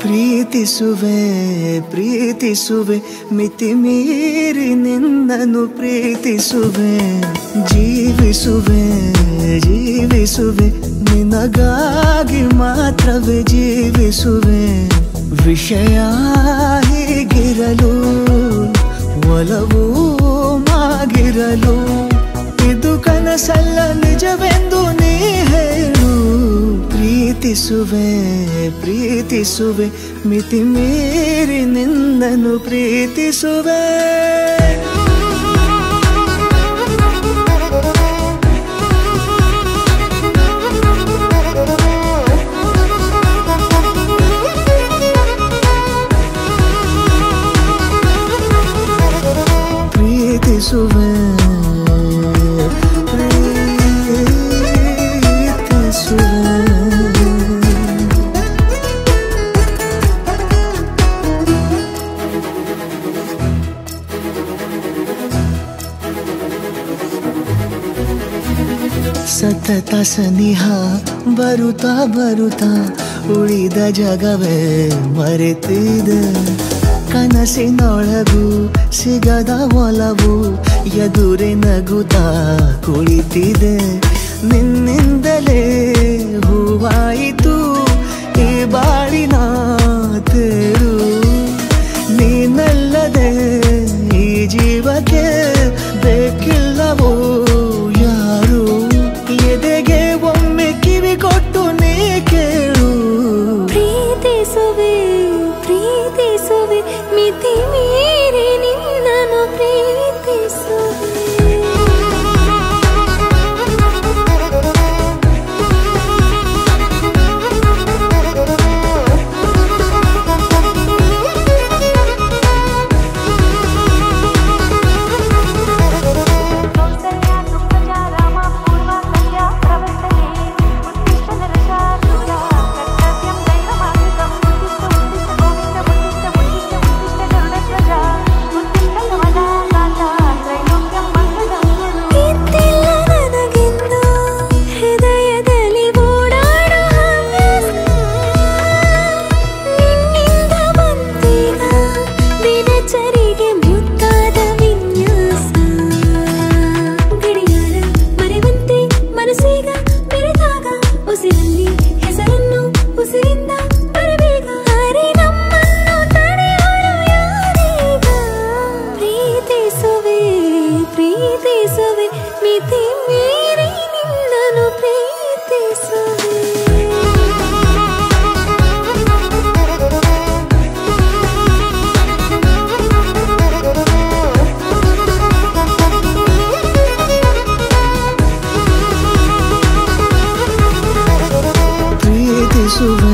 ಪ್ರೀತಿಸುವೆ ಪ್ರೀತಿಸುವೆ ಮಿತಿ ಮೀರಿ ನಿನ್ನನ್ನು ಪ್ರೀತಿಸುವೆ ಜೀವಿಸುವೆ ಜೀವಿಸುವೆ ನಿನಗಾಗಿ ಮಾತ್ರವೇ ಜೀವಿಸುವೆ ವಿಷಯ ಹೀಗಿರಲು ಒಲವು ಮಾಗಿರಲು ಇದು ಕನಸಲ್ಲ ನಿಜವೆಂದು ನೀ ಹೇಳು ಪ್ರೀತಿಸುವೆ ಪ್ರೀತಿಸುವೆ ಮಿತಿ ಮೀರಿ ನಿನ್ನನ್ನು ಪ್ರೀತಿಸುವೆ ಪ್ರೀತಿಸುವೆ ಪ್ರೀತಿಸುವೆ ಸತತ ಸನಿಹ ಬರುತ್ತಾ ಬರುತ್ತಾ ಉಳಿದ ಜಗವೇ ಮರೆತಿದೆ ಕನಸಿನೊಳಗು ಸಿಗದ ಒಲವು ಎದುರೆ ನಗುತ್ತಾ ಕುಳಿತಿದೆ ನಿನ್ನಿಂದಲೇ ಹೂವಾಯಿತು ಈ ಬಾಳಿನ ತೇರು ನೀನಲ್ಲದೆ ಈ ಜೀವಕ್ಕೆ ಬೇಕಿಲ್ಲವೋ ಯಾರು ಎದೆಗೆ ಒಮ್ಮೆ ಕಿವಿ ಕೊಟ್ಟು ನೀ ಕೇಳು ಪ್ರೀತಿಸುವೆ ಪ್ರೀತಿಸುವೆ ಮಿತಿ ಮೀರಿ ನಿನ್ನನ್ನು ಪ್ರೀತಿಸುವೆ कौसल्या सुप्रजा रामा पूर्वा सन्ध्या प्रवर्तते उत्तिष्ठ नरशार्दूला कर्तव्यं दैवमार्गम् उत्तिष्ठ उत्तिष्ठ गोविन्द उत्तिष्ठ उत्तिष्ठ उत्तिष्ठ गरुडध्वजा उत्तिष्ठ कमला कान्ता त्रैलोक्यं मङ्गलं कुरु ಇದ್ದಿಲ್ಲ ನನಗೆಂದು ಹೃದಯದಲ್ಲಿ ಓಡಾಡೋ ಹವ್ಯಾಸ ನಿನ್ನಿಂದ ಬಂದೀಗ ದಿನಚರಿಗೆ ಮುತ್ತಾದ ವಿನ್ಯಾಸ ಗಡಿಯಾರ ಮರೆವಂತೆ ಮನಸ್ಸೀಗ ಬೆರೆತಾಗ ಉಸಿರಲ್ಲಿ ಹೆಸರನ್ನು ಉಸಿರಿಂದ ಬರಬೇಗ ಅರೆ ನಮ್ಮನ್ನು ತಡೆಯೋಳು ಯಾರೀಗ ಪ್ರೀತಿಸುವೆ ಪ್ರೀತಿಸುವೆ ಮಿತಿ ಮೀರಿ ನಿನ್ನನ್ನು ಪ್ರೀತಿಸುವೆ ಪ್ರೀತಿಸುವೆ